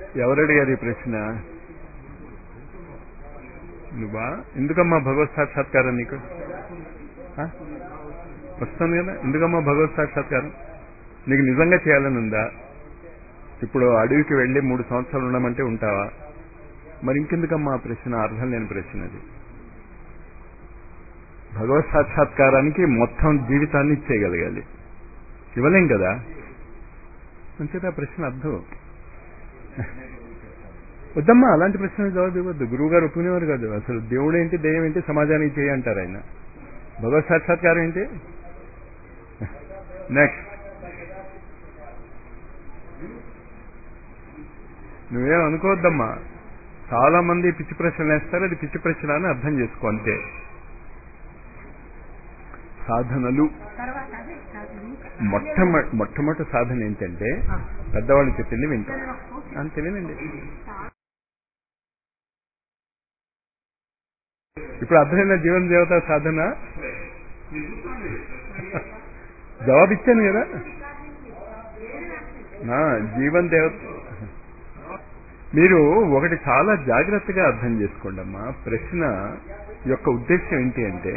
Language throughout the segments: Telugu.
ఎవరు అడిగారు ఈ ప్రశ్న నువ్వా ఎందుకమ్మా భగవత్ సాక్షాత్కారం నీకు ఆ? వస్తుంది కదా ఎందుకమ్మా భగవత్ సాక్షాత్కారం నీకు నిజంగా చేయాలని ఉందా ఇప్పుడు అడవికి వెళ్ళి మూడు సంవత్సరాలు ఉండమంటే ఉంటావా మరి ఇంకెందుకమ్మా ఆ ప్రశ్న అర్థం లేని ప్రశ్న అది భగవత్ సాక్షాత్కారానికి మొత్తం జీవితాన్ని ఇచ్చేయగలగాలి ఇవ్వలేం కదా మంచిది ఆ ప్రశ్న అర్థం వద్దమ్మా అలాంటి ప్రశ్నలు జవాబు ఇవ్వద్దు గురువు గారు ఒప్పుకునేవారు కాదు అసలు దేవుడు ఏంటి దెయ్యం ఏంటి సమాజానికి చేయి అంటారు ఆయన భగవత్ సాక్షాత్కారం ఏంటి నెక్స్ట్ నువ్వేం అనుకోవద్దమ్మా చాలా మంది పిచ్చి ప్రశ్నలు వేస్తారు అది పిచ్చి ప్రశ్న అని అర్థం చేసుకో అంతే సాధనలు తర్వాత అదే చదువు. మొట్టమొదటి మొట్టమొదటి సాధన ఏంటంటే పెద్దవాళ్ళు చెప్పింది వింటాం అంతే వినండి ఇప్పుడు అర్థమైన జీవన దేవత సాధన జవాబు ఇచ్చాను కదా నా జీవన్ దేవత మీరు ఒకటి చాలా జాగ్రత్తగా అర్థం చేసుకోండి అమ్మా ప్రశ్న యొక్క ఉద్దేశం ఏంటి అంటే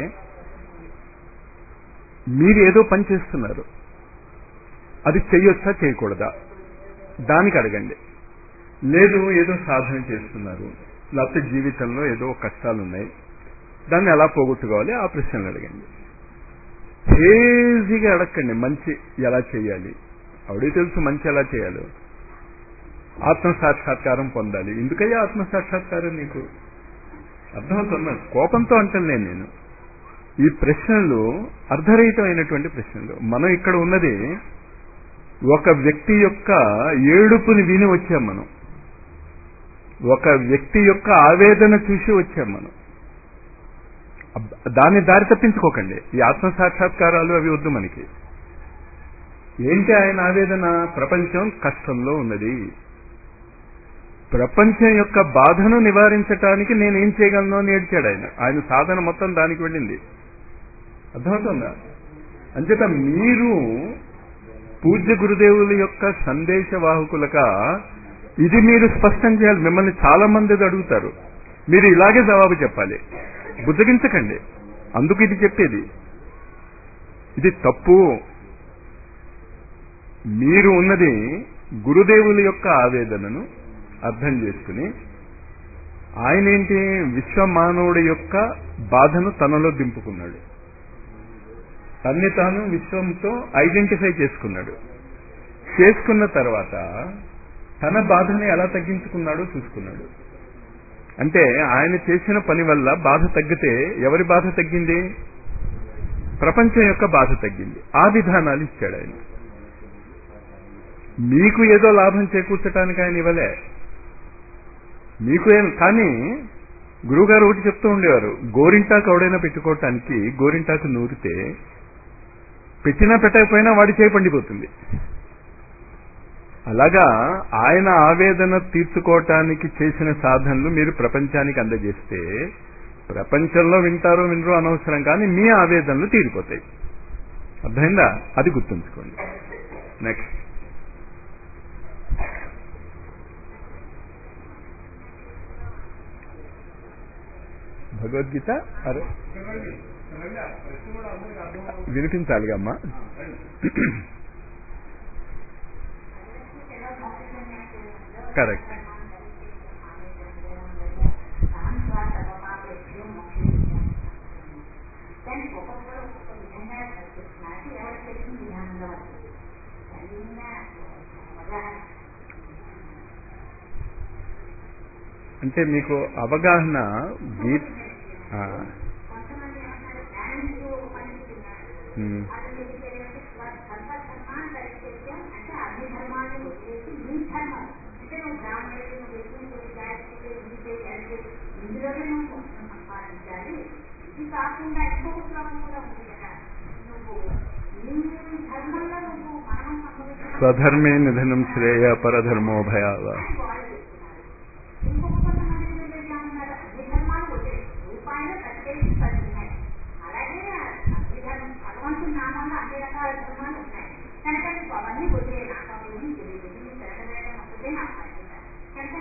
మీరు ఏదో పని చేస్తున్నారు అది చెయ్యొచ్చా చేయకూడదా దానికి అడగండి లేదు ఏదో సాధన చేస్తున్నారు లేకపోతే జీవితంలో ఏదో కష్టాలు ఉన్నాయి దాన్ని ఎలా పోగొట్టుకోవాలి ఆ ప్రశ్నలు అడగండి ఈజీగా అడగండి మంచి ఎలా చేయాలి ఆవిడే తెలుసు మంచి ఎలా చేయాలో ఆత్మ సాక్షాత్కారం పొందాలి ఎందుకయ్యా ఆత్మ సాక్షాత్కారం నీకు అర్థమవుతున్నా కోపంతో అంటలేను నేను ఈ ప్రశ్నలు అర్ధరహితమైనటువంటి ప్రశ్నలు మనం ఇక్కడ ఉన్నది ఒక వ్యక్తి యొక్క ఏడుపుని విని వచ్చాం మనం ఒక వ్యక్తి యొక్క ఆవేదన చూసి వచ్చాం మనం అబ్బ- దాన్ని దారి తప్పించుకోకండి ఈ ఆత్మ సాక్షాత్కారాలు అవి వద్దు మనకి ఏంటి ఆయన ఆవేదన ప్రపంచం కష్టంలో ఉన్నది ప్రపంచం యొక్క బాధను నివారించటానికి నేను ఏం చేయగలను అని ఏడ్చాడు ఆయన ఆయన సాధన మొత్తం దానికి వెళ్ళింది అర్థమవుతుందా అంచేత మీరు పూజ్య గురుదేవుల యొక్క సందేశవాహకులుగా ఇది మీరు స్పష్టం చేయాలి మిమ్మల్ని చాలా మంది ఇది అడుగుతారు మీరు ఇలాగే జవాబు చెప్పాలి బుద్ధగించకండి అందుకు ఇది చెప్పేది ఇది తప్పు మీరు ఉన్నది గురుదేవుల యొక్క ఆవేదనను అర్థం చేసుకుని ఆయన ఏంటి విశ్వమానవుడి యొక్క బాధను తనలో దింపుకున్నాడు తన్ని తాను విశ్వంతో ఐడెంటిఫై చేసుకున్నాడు చేసుకున్న తర్వాత తన బాధని ఎలా తగ్గించుకున్నాడో చూసుకున్నాడు అంటే ఆయన చేసిన పని వల్ల బాధ తగ్గితే ఎవరి బాధ తగ్గింది ప్రపంచం యొక్క బాధ తగ్గింది ఆ విధానాలు ఇచ్చాడు ఆయన మీకు ఏదో లాభం చేకూర్చడానికి ఆయన ఇవ్వలే మీకు ఏం కానీ గురువుగారు ఒకటి చెప్తూ ఉండేవారు గోరింటాకు ఎవడైనా పెట్టుకోవటానికి గోరింటాకు నూరితే పెట్టినా పెట్టకపోయినా వాడి చేయి పండిపోతుంది అలాగా ఆయన ఆవేదన తీర్చుకోవటానికి చేసిన సాధనలు మీరు ప్రపంచానికి అందజేస్తే ప్రపంచంలో వింటారో వినరో అనవసరం కానీ మీ ఆవేదనలు తీరిపోతాయి అర్థమైందా అది గుర్తుంచుకోండి నెక్స్ట్ భగవద్గీత అరే వినిపించాలిగా అమ్మా కరెక్ట్ దాన్ని ఒక్కొక్కరు ఒక్కొక్క విధంగా చెప్తున్నారు ఎవరికి తెలిసిన విధానంలో వాళ్ళు చిన్న అవగాహన అంటే మీకు అవగాహన గీత ఆ, కొంతమంది ఏమంటారు జ్ఞానంతో పండితున్నారు ఉమ్, అతను ఎదిగేదంటే సర్వ ధర్మాన్ని దరిచేద్దాం అంటే అన్ని ధర్మాలను వదిలేసి నీ ధర్మం అంటే నువ్వు బ్రాహ్మణుడు నువ్వు యజ్ఞం జాతి ఇది అంటే ఇందులోనే నువ్వు మోక్షం సంపాదించాలి ఇది కాకుండా ఇంకొక శ్లోకం కూడా ఉంది కదా నువ్వు నీ ధర్మంలో నువ్వు మరణం సంభవించిన స్వధర్మే నిధనం శ్రేయ పరధర్మో భయావ అని వాళ్ళు చెప్తున్నారు ఇంకొక కొంతమంది పిల్లలు ఎలా ఉన్నారు అన్ని ధర్మాలు వదిలేసి రూపాయలు ప్రత్యేకి పది ఉన్నాయి అలాగే అన్ని ధర్మం భగవంతుని నామంలో అన్ని రకాల ధర్మాలు ఉన్నాయి కనుక నువ్వు అవన్నీ వదిలే నాకు అవి ఏమీ తెలియదు నీ తిరగవేయడం ఒక్కటే నాకు పట్టింది కనుక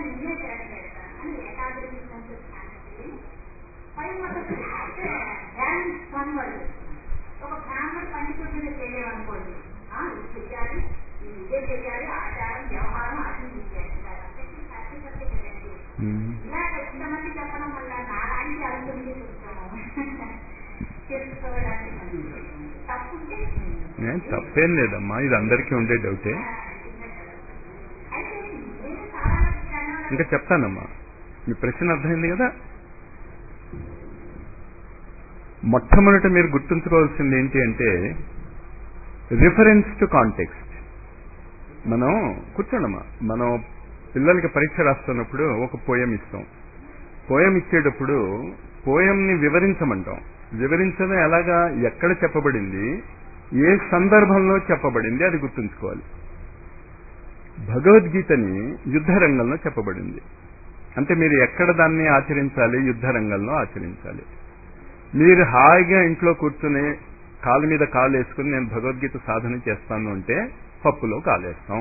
పై మొత్తం అంటే ధ్యానం స్వామివాడు ఒక బ్రాహ్మణ పండితుడి మీద చేయలేమనుకోండి ఆ, ఇది చెయ్యాలి ఇది ఇదే చెయ్యాలి ఆచారం వ్యవహారం అది ఇది చేస్తారు అందరికీ సాధ్యపడితే కదండి ఉమ్. ఇలా ఇంతమంది చెప్పడం వల్ల నాలాంటి అనుకుంది తెలుసుకోవడానికి తప్పుంటే ఏ, తప్పేం లేదమ్మా ఇది అందరికీ ఉండే డౌటే అయితే నేను చాలా జనం ఇంకా చెప్తానమ్మా మీ ప్రశ్న అర్థమైంది కదా మొట్టమొదట మీరు గుర్తుంచుకోవాల్సింది ఏంటి అంటే రిఫరెన్స్ టు కాంటెక్స్ట్ మనం కూర్చోండమ్మా మనం పిల్లలకి పరీక్ష రాస్తున్నప్పుడు ఒక పోయం ఇస్తాం పోయం ఇచ్చేటప్పుడు పోయంని వివరించమంటాం వివరించడం ఎలాగా ఎక్కడ చెప్పబడింది ఏ సందర్భంలో చెప్పబడింది అది గుర్తుంచుకోవాలి భగవద్గీతని యుద్ధ రంగంలో చెప్పబడింది అంటే మీరు ఎక్కడ దాన్ని ఆచరించాలి యుద్ధ రంగంలో ఆచరించాలి మీరు హాయిగా ఇంట్లో కూర్చుని కాలు మీద కాలు వేసుకుని నేను భగవద్గీత సాధన చేస్తాను అంటే పప్పులో కాలేస్తాం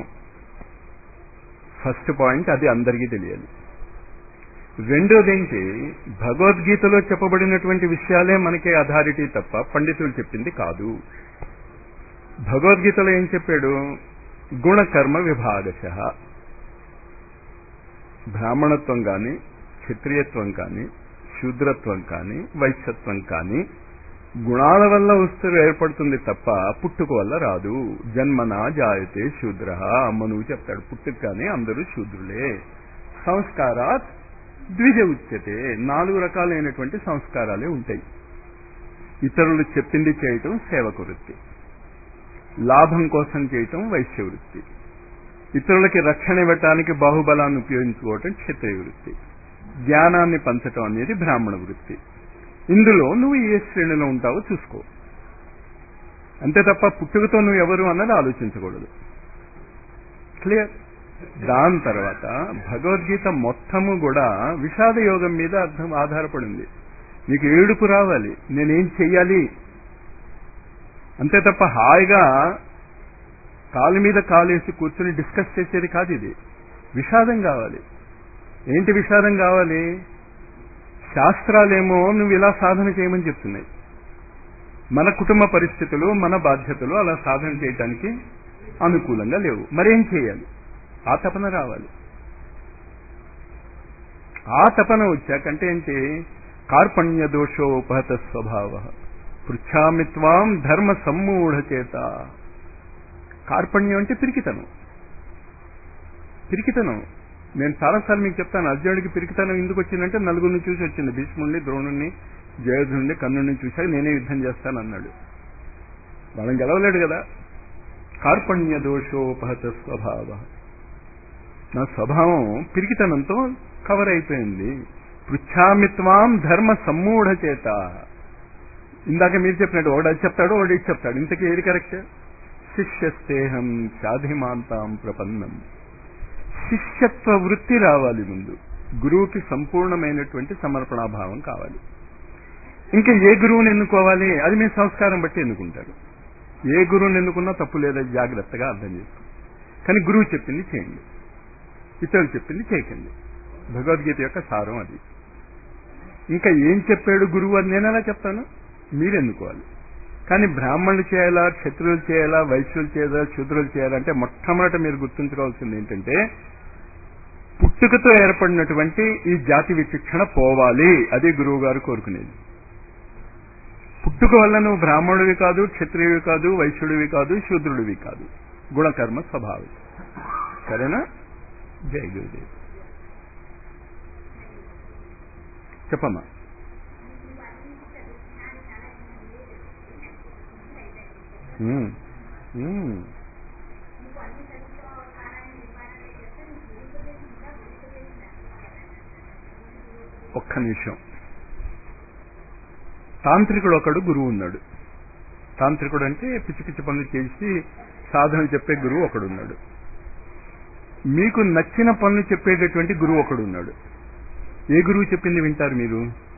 ఫస్ట్ పాయింట్ అది అందరికీ తెలియాలి రెండోదేంటి భగవద్గీతలో చెప్పబడినటువంటి విషయాలే మనకే అథారిటీ తప్ప పండితులు చెప్పింది కాదు భగవద్గీతలో ఏం చెప్పాడు గుణకర్మ విభాగశ బ్రాహ్మణత్వం కానీ క్షత్రియత్వం కానీ శూద్రత్వం కానీ వైశ్యత్వం కానీ గుణాల వల్ల వస్తువు ఏర్పడుతుంది తప్ప పుట్టుక వల్ల రాదు జన్మనా జాయతే శూద్ర మనువు చెప్తాడు పుట్టుక కానీ అందరూ శూద్రులే సంస్కారాత్ ద్విజ ఉచ్యతే నాలుగు రకాలైనటువంటి సంస్కారాలే ఉంటాయి ఇతరులు చెప్పింది చేయటం సేవక వృత్తి లాభం కోసం చేయటం వైశ్య వృత్తి ఇతరులకి రక్షణ ఇవ్వటానికి బాహుబలాన్ని ఉపయోగించుకోవటం క్షత్రియ వృత్తి జ్ఞానాన్ని పంచటం అనేది బ్రాహ్మణ వృత్తి ఇందులో నువ్వు ఏ శ్రేణిలో ఉంటావో చూసుకో అంతే తప్ప పుట్టుకతో నువ్వు ఎవరు అన్నది ఆలోచించకూడదు క్లియర్ దాని తర్వాత భగవద్గీత మొత్తము కూడా విషాద యోగం మీద అర్థం ఆధారపడింది నీకు ఏడుపు రావాలి నేనేం చెయ్యాలి అంతే తప్ప హాయిగా కాలు మీద కాలేసి కూర్చుని డిస్కస్ చేసేది కాదు ఇది విషాదం కావాలి ఏంటి విషాదం కావాలి శాస్త్రాలేమో నువ్వు ఇలా సాధన చేయమని చెప్తున్నాయి మన కుటుంబ పరిస్థితులు మన బాధ్యతలు అలా సాధన చేయటానికి అనుకూలంగా లేవు మరేం చేయాలి ఆ తపన రావాలి ఆ తపన వచ్చాకంటే ఏంటి కార్పణ్య దోషోపహత స్వభావ పృచ్ఛామిత్వాం ధర్మ సమ్మూఢ చేత కార్పణ్యం అంటే పిరికితనం పిరికితనం నేను చాలాసార్లు మీకు చెప్తాను అర్జునుడికి పిరికితనం ఎందుకు వచ్చిందంటే నలుగురిని చూసి వచ్చింది భీష్ముడిని ద్రోణుడిని జయోధుడిని కర్ణుడిని చూశాక నేనే యుద్ధం చేస్తాను అన్నాడు వాళ్ళని గెలవలేడు కదా కార్పణ్య దోషోపహత స్వభావ నా స్వభావం పిరికితనంతో కవర్ అయిపోయింది పృచ్ఛామిత్వాం ధర్మ సమ్మూఢ చేత ఇందాక మీరు చెప్పినట్టు ఒకటి అది చెప్తాడు ఒకటి ఇది చెప్తాడు ఇంతకీ ఏది కరెక్ట్ శిష్యస్తేహం సాధిమాంతాం ప్రపన్నం శిష్యత్వ వృత్తి రావాలి ముందు గురువుకి సంపూర్ణమైనటువంటి సమర్పణాభావం కావాలి ఇంకా ఏ గురువుని ఎన్నుకోవాలి అది మీ సంస్కారం బట్టి ఎన్నుకుంటారు ఏ గురువుని ఎన్నుకున్నా తప్పు లేదా జాగ్రత్తగా అర్థం చేసుకో కానీ గురువు చెప్పింది చేయండి ఇతరులు చెప్పింది చేయకండి భగవద్గీత యొక్క సారం అది ఇంకా ఏం చెప్పాడు గురువు అని నేను ఎలా చెప్తాను మీరు ఎన్నుకోవాలి కానీ బ్రాహ్మణులు చేయాలా క్షత్రులు చేయాలా వైశ్యులు చేయాలా శూద్రులు చేయాలంటే మొట్టమొదట మీరు గుర్తుంచుకోవాల్సింది ఏంటంటే పుట్టుకతో ఏర్పడినటువంటి ఈ జాతి విచక్షణ పోవాలి అది గురువు గారు కోరుకునేది పుట్టుక వల్ల నువ్వు బ్రాహ్మణుడివి కాదు క్షత్రియువి కాదు వైశ్యుడివి కాదు శూద్రుడివి కాదు గుణకర్మ స్వభావి సరేనా జై గురుదేవ్ చెప్పమ్మా ఉమ్, ఉమ్. ఒక్క నిమిషం తాంత్రికుడు ఒకడు గురువు ఉన్నాడు తాంత్రికుడు అంటే పిచ్చి పిచ్చి పనులు చేసి సాధన చెప్పే గురువు ఒకడు ఉన్నాడు మీకు నచ్చిన పనులు చెప్పేటటువంటి గురువు ఒకడు ఉన్నాడు ఏ గురువు చెప్పింది వింటారు మీరు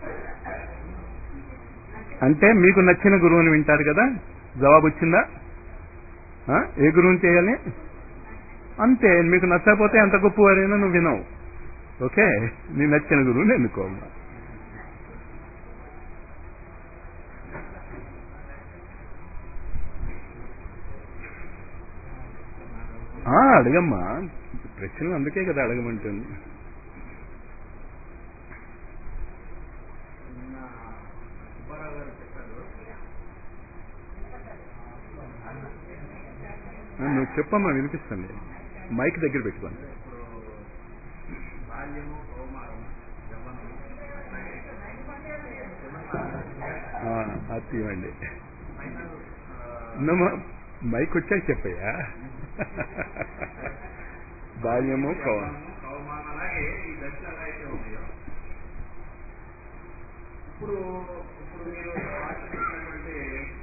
అంటే మీకు నచ్చిన గురువుని వింటారు కదా జవాబు వచ్చిందా ఆ? ఏ గురువుని చేయాలి అంతే మీకు నచ్చకపోతే ఎంత గొప్పవారైనా నువ్వు వినవు ఓకే నీ నచ్చిన గురువుని ఎన్నుకోవాలి ఆ, అడగమ్మా ప్రశ్నలు అందుకే కదా అడగమంటుంది నిన్న సుబ్బారావు గారు చెప్పారు ఆ, నువ్వు చెప్పమ్మా వినిపిస్తుంది మైక్ దగ్గర పెట్టుకోండి ఇప్పుడు బాల్యము కౌమారము యవ్వనము అట్లాగే ఆ, అది తీయండి ఫైనల్ ఉన్నమా మైక్ వచ్చాక చెప్పయ్యా బాల్యము కవ కౌమారం అలాగే ఈ దశలు ఎలా అయితే ఉన్నాయో ఇప్పుడు ఇప్పుడు మీరు పాటించినటువంటి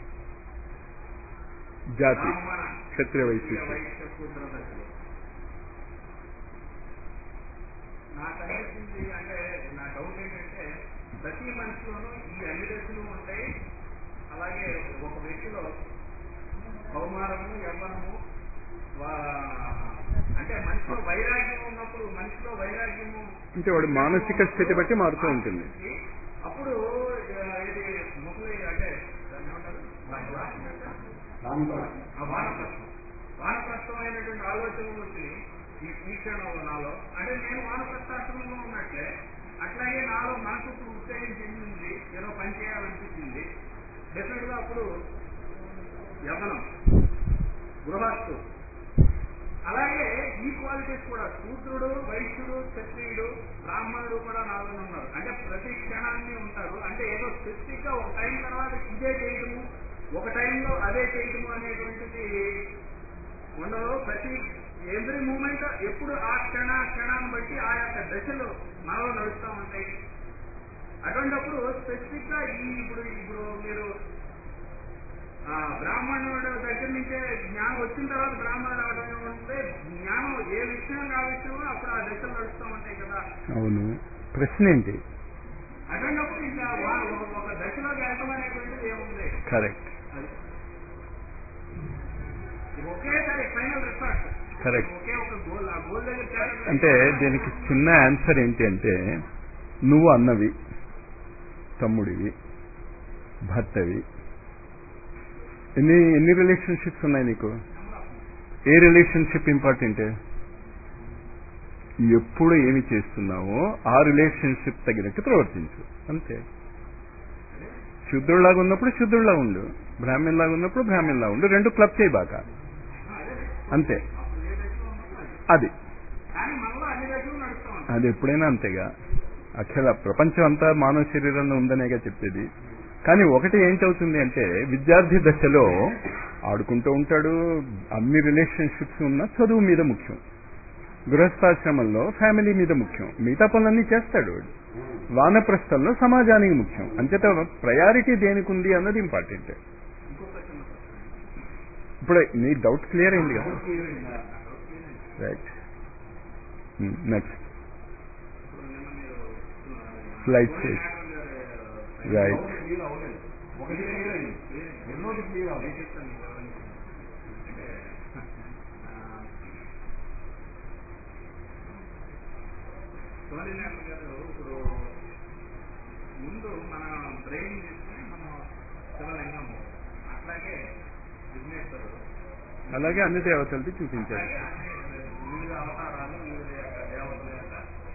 జాతి బ్రాహ్మణ క్షత్రియ వైశ్య వైశ్య శూద్ర దశలు నాకు అనిపించింది అంటే నా డౌట్ ఏంటంటే ప్రతి మనిషిలోనూ ఈ అన్ని దశలు ఉంటాయి అలాగే ఒక వ్యక్తిలో కౌమారము యవ్వనము వా- అంటే మనిషిలో వైరాగ్యం ఉన్నప్పుడు మనిషిలో వైరాగ్యము అంటే వాడు మానసిక స్థితి బట్టి మారుతూ ఉంటుంది అప్పుడు ఆ, ఇది ముసలి అంటే దాన్ని ఏమంటారు ఆ వానప్రస్థం వానప్రస్థమైనటువంటి ఆలోచనలు వచ్చి ఈ ఈ క్షణంలో నాలో అంటే నేను వానప్రస్థాశ్రమంలో ఉన్నట్లే అట్లాగే నాలో మనసు ఇప్పుడు ఉత్తేజం చెందింది ఏదో పని చేయాలనిపించింది డెఫినెట్ గా అప్పుడు యవనం గృహస్థు అలాగే ఈ క్వాలిటీస్ కూడా శూద్రుడు వైశ్యుడు క్షత్రియుడు బ్రాహ్మణుడు కూడా నాలో ఉన్నారు అంటే ప్రతి క్షణాన్ని ఉంటారు అంటే ఏదో స్పెసిఫిక్ గా ఒక టైం తర్వాత ఇదే చేయటము ఒక టైంలో అదే చేయటము అనేటువంటిది ఉండదు ప్రతి ఎవ్రీ మూమెంట్ ఎప్పుడు ఆ క్షణ క్షణాన్ని బట్టి ఆ యొక్క దశలు మనలో నడుస్తూ ఉంటాయి అటువంటిప్పుడు స్పెసిఫిక్ గా ఈ ఇప్పుడు ఇప్పుడు మీరు ఆ, బ్రాహ్మణుడు దగ్గర నుంచే జ్ఞానం వచ్చిన తర్వాత బ్రాహ్మణుడు అవడం ఉంటే జ్ఞానం ఏ విషయం ఆ విషయం అప్పుడు ఆ దశలు నడుస్తూ ఉంటాయి కదా అవును ప్రశ్న ఏంటి అటువంటిప్పుడు ఇంకా వా- ఒక- ఒక దశలోకి వెళ్ళటం అనేటువంటిది ఏముంది కరెక్ట్ అది. ఇది ఒకేసారి ఫైనల్ రిసార్ట్ కరెక్ట్ ఒకే ఒక గోల్ ఆ గోల్ దగ్గర చేరడం అంటే దీనికి చిన్న ఆన్సర్ ఏంటి అంటే నువ్వు అన్నవి తమ్ముడివి భర్తవి ఎన్ని ఎన్ని రిలేషన్షిప్స్ ఉన్నాయి నీకు ఏ రిలేషన్షిప్ ఇంపార్టెంట్ ఎప్పుడు ఏమి చేస్తున్నావో ఆ రిలేషన్షిప్ తగినట్టు ప్రవర్తించు అంతే శుద్ధుడిలాగా ఉన్నప్పుడు శుద్ధుడిలా ఉండు బ్రాహ్మణ్లాగా ఉన్నప్పుడు బ్రాహ్మణ్లా ఉండు రెండు క్లబ్ చేయబాక అంతే అప్పుడు ఏ దశలో ఉన్నప్పుడు అది. అది కానీ మనలో అన్ని దశలు నడుస్తూ ఉంటాయి అది ఎప్పుడైనా అంతేగా అక్షర ప్రపంచం అంతా మానవ శరీరంలో ఉందనేగా చెప్పేది కానీ ఒకటి ఏంటవుతుంది అంటే విద్యార్థి దశలో ఆడుకుంటూ ఉంటాడు అన్ని రిలేషన్షిప్స్ ఉన్న చదువు మీద ముఖ్యం గృహస్థాశ్రమంలో ఫ్యామిలీ మీద ముఖ్యం మిగతా పనులన్నీ చేస్తాడు వాడు. వానప్రస్థంలో సమాజానికి ముఖ్యం అంచేత ప్రయారిటీ దేనికి ఉంది అన్నది ఇంపార్టెంట్ ఇంకొక చిన్న ప్రశ్న ఇప్పుడు నీ డౌట్ క్లియర్ అయింది కదా క్లియర్ అయిందా? డౌట్ క్లియర్ అయింది. రైట్ నెక్స్ట్ ఇప్పుడు నిన్న మీరు ఆ, Slide గోలి చేసి. నాగర్ గారి రైట్ క్లియర్ అవ్వలేదు ఒకటి క్లియర్ అయింది రెండోది క్లియర్ అవ్వలేదు చెప్తాను మీకు వివరించి. అంటే ఆ, గోలి నాగర్ గారు ఇప్పుడు ముందు మన బ్రెయిన్ తీసుకుని మనం శివలింగము అట్లాగే విఘ్నేశ్వరుడు అలాగే అన్ని దేవతలది చూపించాడు అలాగే అన్ని వివిధ అవతారాలు వివిధ యొక్క దేవతల యొక్క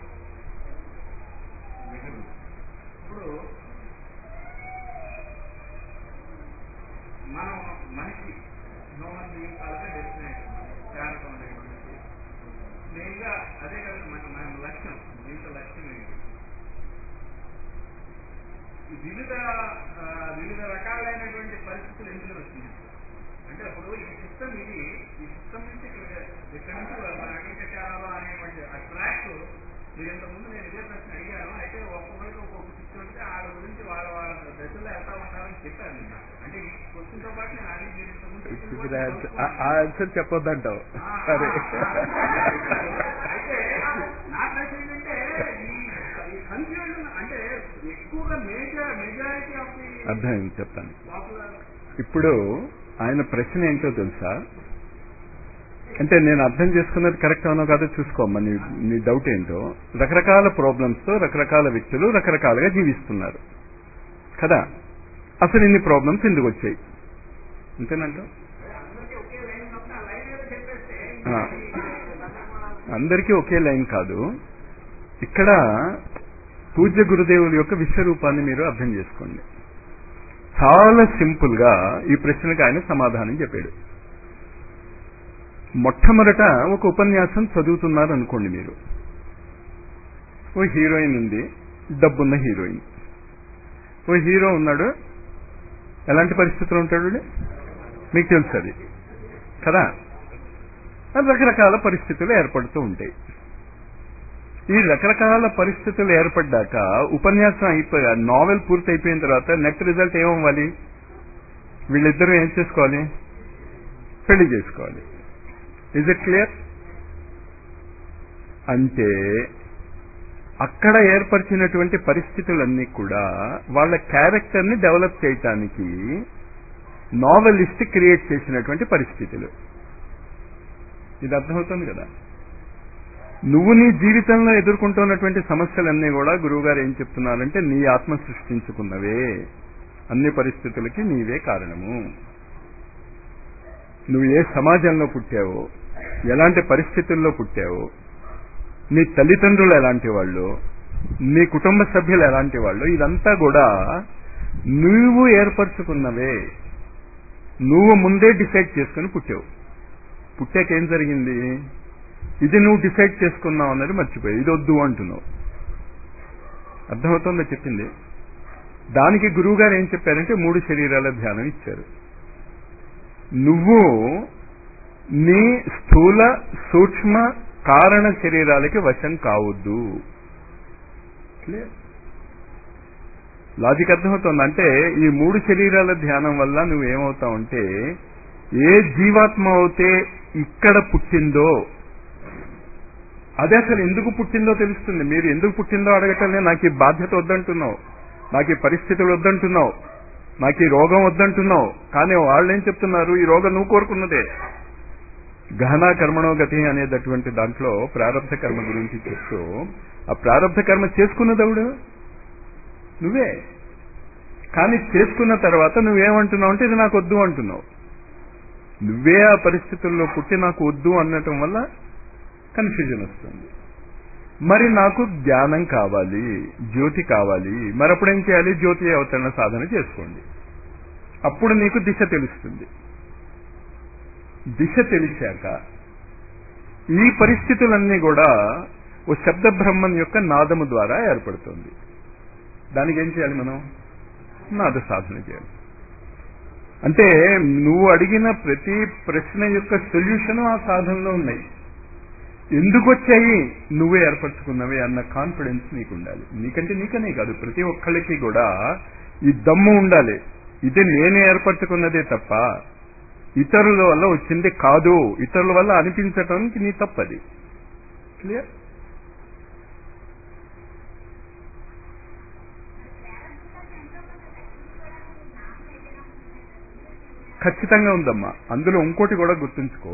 విగ్రహం ఇప్పుడు మనం మనిషి హ్యూమన్ బీయింగ్ కాలకే డెస్టినేషన్ చేరటం అనేటువంటిది మెయిన్గా అదే కదా మన మన లక్ష్యం జీవిత లక్ష్యం ఏంటి ఈ వివిధ ఆ, వివిధ రకాలైనటువంటి పరిస్థితులు ఎందుకు వచ్చినాయి అంటే అప్పుడు ఈ సిస్టమ్ ఇది ఈ సిస్టమ్ నుంచి ఇక్కడ ఇక్కడ నుంచి మన ఎక్కడికి చేరాలో అనేటువంటి ఆ ట్రాక్ మీరు ఇంతకుముందు నేను ఇదే ప్రశ్న అడిగాను అయితే ఒక్కొక్కరికి ఒక్కొక్క సిస్టమ్ ఉంటే వాళ్ళ గురించి వాళ్ళ వాళ్ళ దశలో వెళ్తా ఉంటారని చెప్పాను నేను నాకు. అంటే ఈ క్వశ్చన్తో పాటు నేను అడిగి మీరు ఇంతకుముందు చెప్పింది ఇప్పుడు కూడా ఆన్సర్- కలుపుకోండి. ఆ ఆన్సర్ చెప్పొద్దంటావు ఆ, సరే అయితే నా ప్రశ్న ఏంటంటే ఈ కన్ఫ్యూజన్ అంటే ఎక్కువగా మేజర్ మెజారిటీ ఆఫ్ ది అర్థమైంది చెప్తాను పాపులర్ ఇప్పుడు ఆయన ప్రశ్న ఏంటో తెలుసా అంటే నేను అర్థం చేసుకున్నది కరెక్ట్ అవునో కాదో చూసుకోమ్మా నీ నీ డౌట్ ఏంటో రకరకాల ప్రాబ్లమ్స్ తో రకరకాల వ్యక్తులు రకరకాలుగా జీవిస్తున్నారు కదా అసలు ఇన్ని ప్రాబ్లమ్స్ ఎందుకు వచ్చాయి అంతేనంట అందరికీ ఒకే లైన్ ఉన్నప్పుడు ఆ లైన్ ఏదో చెప్పేస్తే ఆ, అందరికీ ఒకే లైన్ కాదు ఇక్కడ పూజ్య గురుదేవుల యొక్క విశ్వరూపాన్ని మీరు అర్థం చేసుకోండి చాలా సింపుల్ గా ఈ ప్రశ్నకు ఆయన సమాధానం చెప్పాడు మొట్టమొదట ఒక ఉపన్యాసం చదువుతున్నారు అనుకోండి మీరు ఓ హీరోయిన్ ఉంది డబ్బున్న హీరోయిన్ ఓ హీరో ఉన్నాడు ఎలాంటి పరిస్థితులు ఉంటాడు వీడు? మీకు తెలుసు అది కదా అది రకరకాల పరిస్థితులు ఏర్పడుతూ ఉంటాయి ఈ రకరకాల పరిస్థితులు ఏర్పడ్డాక ఉపన్యాసం అయిపోయా నావెల్ పూర్తి అయిపోయిన తర్వాత నెట్ రిజల్ట్ ఏమవ్వాలి వీళ్ళిద్దరూ ఏం చేసుకోవాలి పెళ్లి చేసుకోవాలి ఇజ్ ఇట్ క్లియర్ అంటే అక్కడ ఏర్పరిచినటువంటి పరిస్థితులన్నీ కూడా వాళ్ళ క్యారెక్టర్ ని డెవలప్ చేయటానికి నావెలిస్ట్ క్రియేట్ చేసినటువంటి పరిస్థితులు ఇది అర్థమవుతుంది కదా నువ్వు నీ జీవితంలో ఎదుర్కొంటున్నటువంటి సమస్యలన్నీ కూడా గురువుగారు ఏం చెప్తున్నారంటే నీ ఆత్మ సృష్టించుకున్నవే అన్ని పరిస్థితులకి నీవే కారణము నువ్వు ఏ సమాజంలో పుట్టావో ఎలాంటి పరిస్థితుల్లో పుట్టావో నీ తల్లిదండ్రులు ఎలాంటి వాళ్ళు నీ కుటుంబ సభ్యులు ఎలాంటి వాళ్ళు ఇదంతా కూడా నువ్వు ఏర్పరచుకున్నవే నువ్వు ముందే డిసైడ్ చేసుకుని పుట్టావు పుట్టాక ఏం జరిగింది ఇది నువ్వు డిసైడ్ చేసుకున్నావు అన్నది మర్చిపోయావు ఇది వద్దు అంటున్నావు అర్థమవుతుందో చెప్పింది దానికి గురువు గారు ఏం చెప్పారంటే మూడు శరీరాల ధ్యానం ఇచ్చారు నువ్వు నీ స్థూల సూక్ష్మ కారణ శరీరాలకి వశం కావద్దు క్లియర్ లాజిక్ అర్థమవుతుంది అంటే ఈ మూడు శరీరాల ధ్యానం వల్ల నువ్వు ఏమవుతావంటే ఏ జీవాత్మ అయితే ఇక్కడ పుట్టిందో అదే అసలు ఎందుకు పుట్టిందో తెలుస్తుంది మీరు ఎందుకు పుట్టిందో అడగటంలే నాకు ఈ బాధ్యత వద్దంటున్నావు నాకు ఈ పరిస్థితులు వద్దంటున్నావు నాకు ఈ రోగం వద్దంటున్నావు కానీ వాళ్ళు ఏం చెప్తున్నారు ఈ రోగం నువ్వు కోరుకున్నదే గహనా కర్మణో గతి అనేటటువంటి దాంట్లో ప్రారంభ కర్మ గురించి చెప్తూ ఆ ప్రారంభ కర్మ చేసుకున్నదవుడు నువ్వే కానీ చేసుకున్న తర్వాత నువ్వేమంటున్నావు అంటే ఇది నాకు వద్దు అంటున్నావు నువ్వే ఆ పరిస్థితుల్లో పుట్టి నాకు వద్దు అనటం వల్ల కన్ఫ్యూజన్ వస్తుంది మరి నాకు జ్ఞానం కావాలి జ్యోతి కావాలి మరి అప్పుడు ఏం చేయాలి జ్యోతి అవతరణ సాధన చేసుకోండి అప్పుడు నీకు దిశ తెలుస్తుంది దిశ తెలిసాక ఈ పరిస్థితులన్నీ కూడా ఓ శబ్ద బ్రహ్మన్ యొక్క నాదము ద్వారా ఏర్పడుతుంది దానికి ఏం చేయాలి మనం నాద సాధన చేయాలి అంటే నువ్వు అడిగిన ప్రతి ప్రశ్న యొక్క సొల్యూషన్ ఆ సాధనలో ఉన్నాయి ఎందుకు వచ్చాయి నువ్వే ఏర్పరచుకున్నవే అన్న కాన్ఫిడెన్స్ నీకు ఉండాలి నీకంటే నీకనే కాదు ప్రతి ఒక్కళ్ళకి కూడా ఈ దమ్ము ఉండాలి ఇది నేనే ఏర్పరచుకున్నదే తప్ప ఇతరుల వల్ల వచ్చింది కాదు ఇతరుల వల్ల అనిపించటానికి నీ తప్పది క్లియర్ ఖచ్చితంగా ఉందమ్మా అందులో ఇంకోటి కూడా గుర్తుంచుకో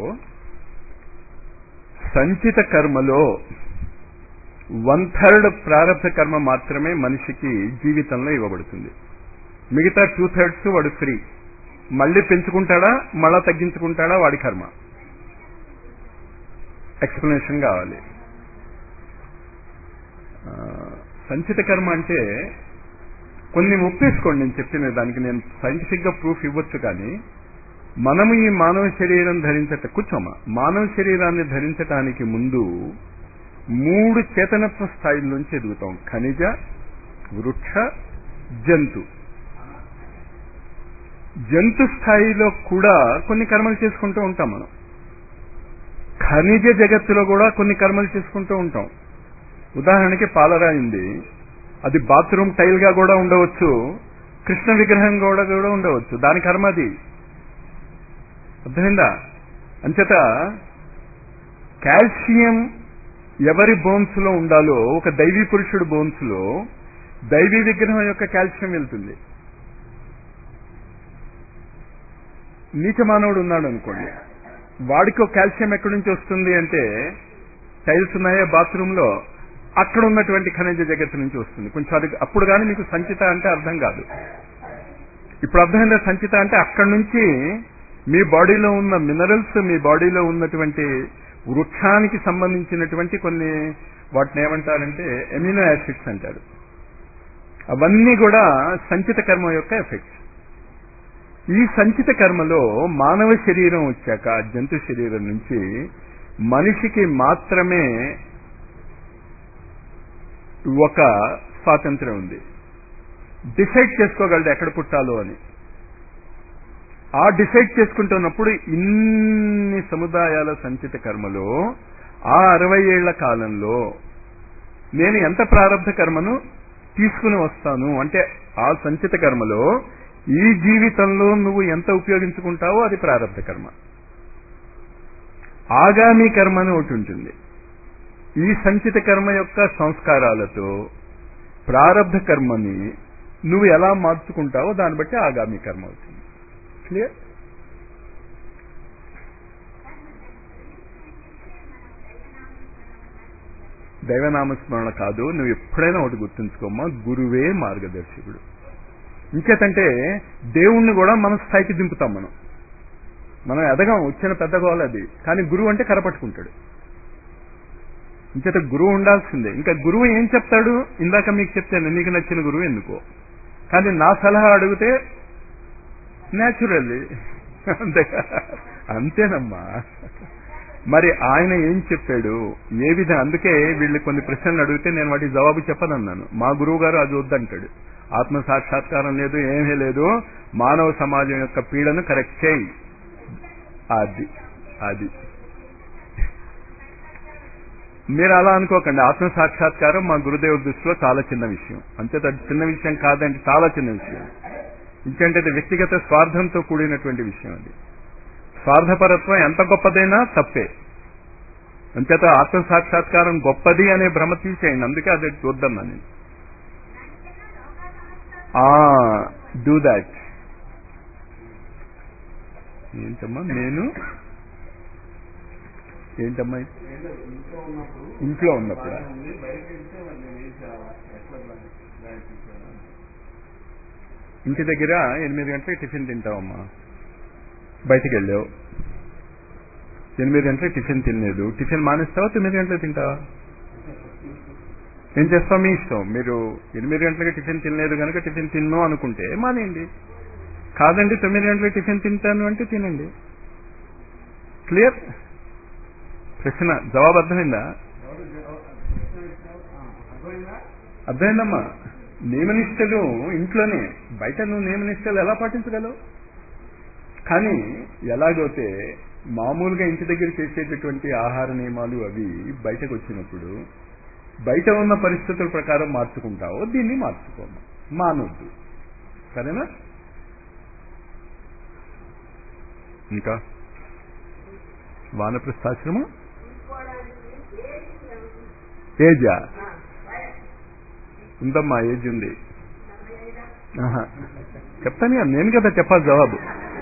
సంచిత కర్మలో వన్ థర్డ్ ప్రారంభ కర్మ మాత్రమే మనిషికి జీవితంలో ఇవ్వబడుతుంది మిగతా టూ థర్డ్స్ వాడు ఫ్రీ మళ్ళీ పెంచుకుంటాడా మళ్ళా తగ్గించుకుంటాడా వాడి కర్మ ఎక్స్ప్లెనేషన్ కావాలి ఆ, సంచిత కర్మ అంటే కొన్ని ఒప్పేసుకోండి నేను చెప్పిన దానికి నేను సైంటిఫిక్ గా ప్రూఫ్ ఇవ్వచ్చు కానీ మనము ఈ మానవ శరీరం ధరించట కూర్చోమా మానవ శరీరాన్ని ధరించటానికి ముందు మూడు చేతనత్వ స్థాయిల నుంచి ఎదుగుతాం ఖనిజ వృక్ష జంతు జంతు స్థాయిలో కూడా కొన్ని కర్మలు చేసుకుంటూ ఉంటాం మనం ఖనిజ జగత్తులో కూడా కొన్ని కర్మలు చేసుకుంటూ ఉంటాం ఉదాహరణకి పాలరాయింది అది బాత్రూమ్ టైల్ గా కూడా ఉండవచ్చు కృష్ణ విగ్రహం కూడా కూడా ఉండవచ్చు దాని కర్మ అది అర్థమైందా అంచేత కాల్షియం ఎవరి బోన్స్ లో ఉండాలో ఒక దైవీ పురుషుడు బోన్స్ లో దైవీ విగ్రహం యొక్క కాల్షియం వెళ్తుంది నీచ మానవుడు ఉన్నాడు అనుకోండి వాడికి ఒక కాల్షియం ఎక్కడి నుంచి వస్తుంది అంటే టైల్స్ ఉన్నాయా బాత్రూమ్ లో అక్కడ ఉన్నటువంటి ఖనిజ జగత్తు నుంచి వస్తుంది కొంచెం అది అప్పుడు కానీ మీకు సంచిత అంటే అర్థం కాదు ఇప్పుడు అర్థమైందా సంచిత అంటే అక్కడి నుంచి మీ బాడీలో ఉన్న మినరల్స్ మీ బాడీలో ఉన్నటువంటి వృక్షానికి సంబంధించినటువంటి కొన్ని వాటిని ఏమంటారంటే ఎమినో యాసిడ్స్ అంటారు అవన్నీ కూడా సంచిత కర్మ యొక్క ఎఫెక్ట్స్ ఈ సంచిత కర్మలో మానవ శరీరం వచ్చాక జంతు శరీరం నుంచి మనిషికి మాత్రమే ఒక స్వాతంత్రం ఉంది డిసైడ్ చేసుకోగలడు ఎక్కడ పుట్టాలో అని ఆ డిసైడ్ చేసుకుంటున్నప్పుడు ఇన్ని సముదాయాల సంచిత కర్మలో ఆ అరవై ఏళ్ల కాలంలో నేను ఎంత ప్రారంభ కర్మను తీసుకుని వస్తాను అంటే ఆ సంచిత కర్మలో ఈ జీవితంలో నువ్వు ఎంత ఉపయోగించుకుంటావో అది ప్రారంభ కర్మ ఆగామి కర్మ అని ఒకటి ఉంటుంది ఈ సంచిత కర్మ యొక్క సంస్కారాలతో ప్రారంభ కర్మని నువ్వు ఎలా మార్చుకుంటావో దాన్ని బట్టి ఆగామి కర్మ అవుతుంది క్లియర్ దైవనామస్మరణ కాదు నువ్వు ఎప్పుడైనా ఒకటి గుర్తుంచుకోమ్మా గురువే మార్గదర్శకుడు ఇంకేతంటే దేవుణ్ణి కూడా మన స్థాయికి దింపుతాం మనం మనం ఎదగం వచ్చిన పెద్ద గోల అది కానీ గురువు అంటే కరపట్టుకుంటాడు ఇంచేత గురువు ఉండాల్సిందే ఇంకా గురువు ఏం చెప్తాడు ఇందాక మీకు చెప్తాను నీకు నచ్చిన గురువు ఎందుకో కానీ నా సలహా అడిగితే న్యాచురల్లీ అంతే అంతేనమ్మా మరి ఆయన ఏం చెప్పాడు ఏ విధంగా అందుకే వీళ్ళు కొన్ని ప్రశ్నలు అడిగితే నేను వాటికి జవాబు చెప్పనన్నాను మా గురువు గారు అది వద్దంటాడు ఆత్మ సాక్షాత్కారం లేదు ఏమీ లేదు మానవ సమాజం యొక్క పీడను కరెక్ట్ చేయి అది అది మీరు అలా అనుకోకండి ఆత్మ సాక్షాత్కారం మా గురుదేవుల దృష్టిలో చాలా చిన్న విషయం అంతేత అది చిన్న విషయం కాదంటే చాలా చిన్న విషయం ఇంకంటే అది వ్యక్తిగత స్వార్థంతో కూడినటువంటి విషయం అది స్వార్థపరత్వం ఎంత గొప్పదైనా తప్పే అంచేత ఆత్మ సాక్షాత్కారం గొప్పది అనే భ్రమ తీసేయండి అందుకే అది వద్దన్నా నేను డూ దాట్ ఏంటమ్మా నేను ఏంటమ్మా ఇది? ఇంట్లో ఉన్నప్పుడు ఇంట్లో ఉన్నప్పుడు ఉంది బయట వెళ్తే మరి నేను ఏం చేయాలా ఎట్లా దాన్ని తీసుకోవాలా ఇంటి దగ్గర ఎనిమిది గంటలకు టిఫిన్ తింటావమ్మా బయటికి వెళ్ళావు ఎనిమిది గంటలకు టిఫిన్ తినలేదు టిఫిన్ మానేస్తావా తొమ్మిది గంటలకు తింటావా ఏం చేస్తావు మీ ఇష్టం మీరు ఎనిమిది గంటలకి టిఫిన్ తినలేదు కనుక టిఫిన్ తిన్ను అనుకుంటే మానేయండి కాదండి తొమ్మిది గంటలకు టిఫిన్ తింటాను అంటే తినండి క్లియర్ ప్రశ్న జవాబు అర్థమైందా ఎవరు జవాబు- ప్రశ్న ఇచ్చినావు? ఆ, అర్థమైందా అర్థమైందమ్మా నియమనిష్టలు ఇంట్లోనే బయట నువ్వు నియమనిష్టలు ఎలా పాటించగలవు కానీ ఎలాగైతే మామూలుగా ఇంటి దగ్గర చేసేటటువంటి ఆహార నియమాలు అవి బయటకు వచ్చినప్పుడు బయట ఉన్న పరిస్థితుల ప్రకారం మార్చుకుంటావో దీన్ని మార్చుకోము మానొద్దు సరేనా ఇంకా వానప్రస్థాశ్రమం ఏజా ఉందమ్మా ఏజ్ ఉంది ఆహా. చెప్తాను కదా, నేను కదా చెప్పాలి జవాబు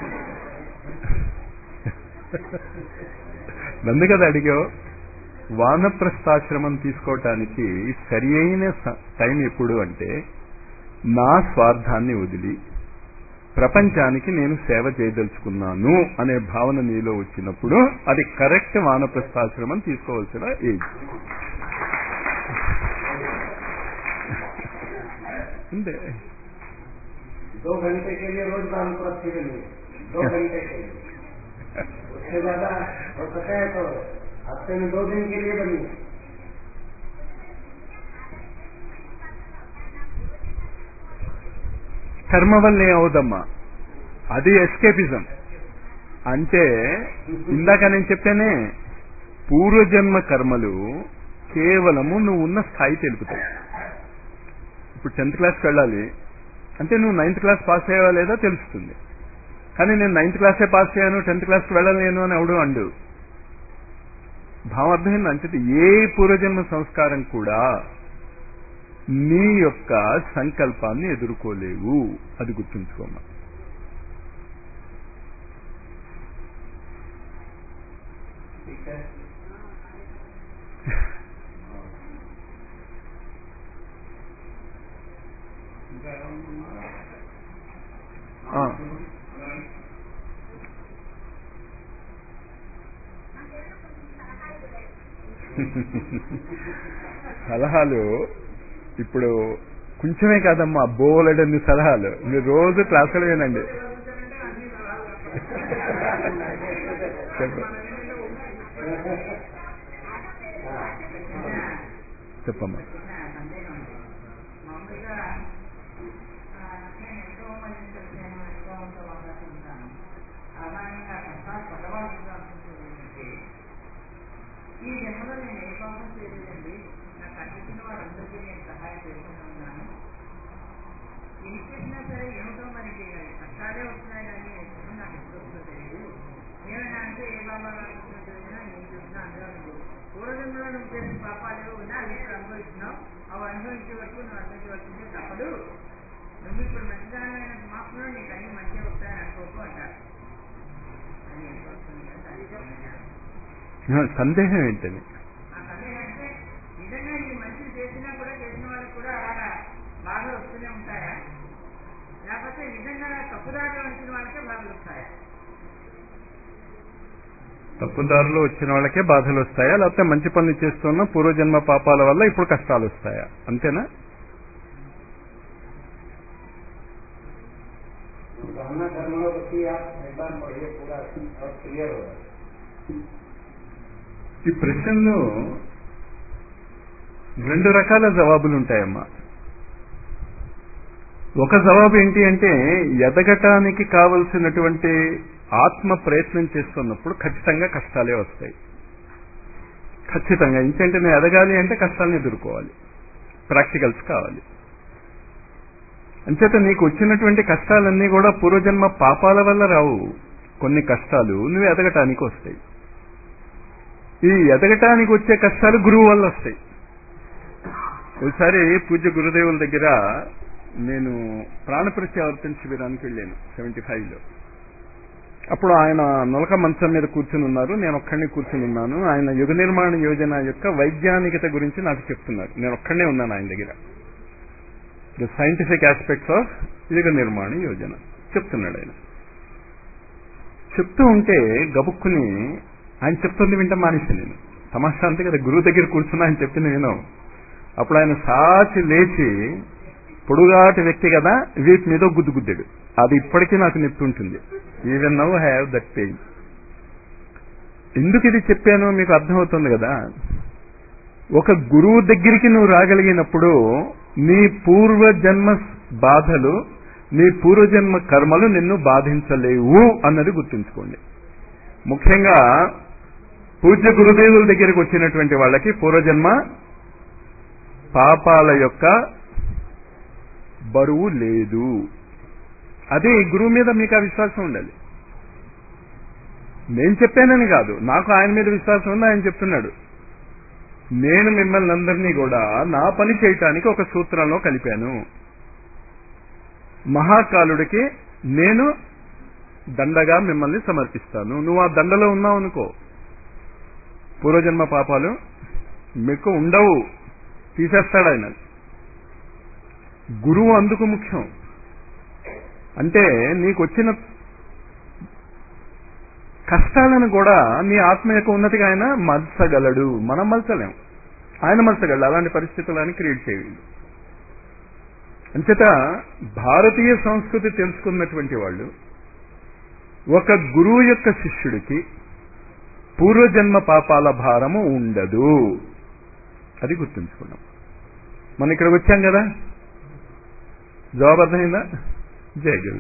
నన్ను కదా అడిగావు వానప్రస్థాశ్రమం తీసుకోవటానికి సరి అయిన స- టైం ఎప్పుడు అంటే నా స్వార్థాన్ని వదిలి ప్రపంచానికి నేను సేవ చేయదలుచుకున్నాను అనే భావన నీలో వచ్చినప్పుడు అది కరెక్ట్ వానప్రస్థాశ్రమం తీసుకోవాల్సిన ఏజ్ అంతే दो घंटे के लिए रोज दान प्रति के लिए दो घंटे के लिए उससे ज्यादा हो सके तो हफ्ते में दो दिन के लिए बनिए కర్మ వల్ల ఏమవుదమ్మా అది ఎస్కేపిజం అంటే ఇందాక నేను చెప్పానే పూర్వజన్మ కర్మలు కేవలము నువ్వు ఉన్న స్థాయి తెలుపుతాయి ఇప్పుడు టెన్త్ క్లాస్కి వెళ్ళాలి అంటే నువ్వు నైన్త్ క్లాస్ పాస్ అయ్యావా లేదా తెలుస్తుంది కానీ నేను నైన్త్ క్లాసే పాస్ అయ్యాను టెన్త్ క్లాస్కి వెళ్ళలేను అని ఎవడు అండు భావం అర్థమైంది అంటే ఏ పూర్వజన్మ సంస్కారం కూడా నీ యొక్క సంకల్పాన్ని ఎదుర్కోలేవు అది గుర్తుంచుకోమా ठीक है ఇంకా ఏమన్నా ఆ. సలహాలు ఇప్పుడు కొంచెమే కాదమ్మా బోలెడన్ని సలహాలు మీరు రోజు క్లాసులు వినండి చెప్పు చెప్పమ్మా మామూలుగా ఆ, నేను ఎంతో మంది చెప్పాను ఎంతో ఎంతో వాడుతుంటాను సాధారణంగా కష్టాలు పడవలసిన ఏంటంటే ఈ జన్మలో నేను ఏ పాపం చేయలేదండి నాకు అనిపించిన వాళ్ళందరికీ నేను సహాయం చేస్తూనే ఉన్నాను ఏం చేసినా సరే ఏమిటో మరి కష్టాలే వస్తున్నాయి కానీ ఎందుకు నాకు ఎప్పుడు వస్తుందో తెలియదు ఏమైనా అంటే ఏ బాబా గారు చూసినా తెలిసినా ఏం చూసినా అందులో నువ్వు పూర్వజన్మలో నువ్వు చేసిన పాపాలు ఉన్నా అవి ఇప్పుడు అనుభవిస్తున్నావు అవి అనుభవించే వరకు నువ్వు అనుభవించవలసిందే తప్పదు నువ్వు ఇప్పుడు మంచిదానైనంత మాత్రం నీకు అన్ని మంచిగా వస్తాయని అనుకోకు అంటారు అని ఏం వస్తుంది కదా దానికి ఏమైనా సందేహం ఏంటని ఆ సందేహం అంటే నిజంగా ఈ మంచిది చేసినా కూడా చేసిన వాళ్ళకి కూడా అలాగా బాధలు వస్తూనే ఉంటాయా లేకపోతే నిజంగా తప్పుదారిలో వచ్చిన వాళ్ళకే బాధలు వస్తాయా తప్పుదారులు వచ్చిన వాళ్ళకే బాధలు వస్తాయా లేకపోతే మంచి పనులు చేస్తున్న పూర్వజన్మ పాపాల వల్ల ఇప్పుడు కష్టాలు వస్తాయా అంతేనా भावना कर्मों की आप एक बार पढ़िए पूरा और क्लियर होगा ఈ ప్రశ్నలో రెండు రకాల జవాబులు ఉంటాయమ్మా ఒక జవాబు ఏంటి అంటే ఎదగటానికి కావలసినటువంటి ఆత్మ ప్రయత్నం చేస్తున్నప్పుడు ఖచ్చితంగా కష్టాలే వస్తాయి ఖచ్చితంగా ఇంకంటే నేను ఎదగాలి అంటే కష్టాలను ఎదుర్కోవాలి ప్రాక్టికల్స్ కావాలి అంచేత నీకు వచ్చినటువంటి కష్టాలన్నీ కూడా పూర్వజన్మ పాపాల వల్ల రావు కొన్ని కష్టాలు నువ్వు ఎదగటానికి వస్తాయి ఈ ఎదగటానికి వచ్చే కష్టాలు గురువు వల్ల వస్తాయి ఒకసారి పూజ్య గురుదేవుల దగ్గర నేను ప్రాణప్రత్యావర్తన శిబిరానికి వెళ్ళాను సెవెంటీ ఫైవ్లో అప్పుడు ఆయన నొలక మంచం మీద కూర్చుని ఉన్నారు నేను ఒక్కడిని కూర్చుని ఉన్నాను ఆయన యుగ నిర్మాణ యోజన యొక్క వైజ్ఞానికత గురించి నాకు చెప్తున్నారు నేను ఒక్కడనే ఉన్నాను ఆయన దగ్గర ద సైంటిఫిక్ ఆస్పెక్ట్స్ ఆఫ్ యుగ నిర్మాణ యోజన చెప్తున్నాడు ఆయన చెప్తూ ఉంటే గబుక్కుని ఆయన చెప్తుంది వింట మానేసి నేను తమాషా అంతే కదా గురువు దగ్గర కూర్చున్నా ఆయన చెప్పింది విను అప్పుడు ఆయన సాచి లేచి పొడుగాటి వ్యక్తి కదా వీటి మీద గుద్దు గుద్దాడు అది ఇప్పటికీ నాకు నొప్పి ఉంటుంది even now have that pain ఎందుకు ఇది చెప్పానో మీకు అర్థమవుతుంది కదా ఒక గురువు దగ్గరికి నువ్వు రాగలిగినప్పుడు నీ పూర్వజన్మ బాధలు నీ పూర్వజన్మ కర్మలు నిన్ను బాధించలేవు అన్నది గుర్తుంచుకోండి ముఖ్యంగా పూజ్య గురుదేవుల దగ్గరికి వచ్చినటువంటి వాళ్ళకి పూర్వజన్మ పాపాల యొక్క బరువు లేదు అదే గురువు మీద మీకు ఆ విశ్వాసం ఉండాలి నేను చెప్పానని కాదు నాకు ఆయన మీద విశ్వాసం ఉంది ఆయన చెప్తున్నాడు నేను మిమ్మల్ని అందరినీ కూడా నా పని చేయటానికి ఒక సూత్రంలో కలిపాను మహాకాలుడికి నేను దండగా మిమ్మల్ని సమర్పిస్తాను నువ్వు ఆ దండలో ఉన్నావు అనుకో పూర్వజన్మ పాపాలు మీకు ఉండవు తీసేస్తాడు ఆయన గురువు అందుకు ముఖ్యం అంటే నీకు వచ్చిన కష్టాలను కూడా నీ ఆత్మ యొక్క ఉన్నతిగా ఆయన మలచగలడు మనం మలచలేం ఆయన మలచగలడు అలాంటి పరిస్థితులు ఆయన క్రియేట్ చేయగలడు అంచేత భారతీయ సంస్కృతి తెలుసుకున్నటువంటి వాళ్ళు ఒక గురువు యొక్క శిష్యుడికి పూర్వజన్మ పాపాల భారము ఉండదు అది గుర్తుంచుకున్నాం మనం ఇక్కడికి వచ్చాం కదా జవాబు అర్థమైందా జయ గురు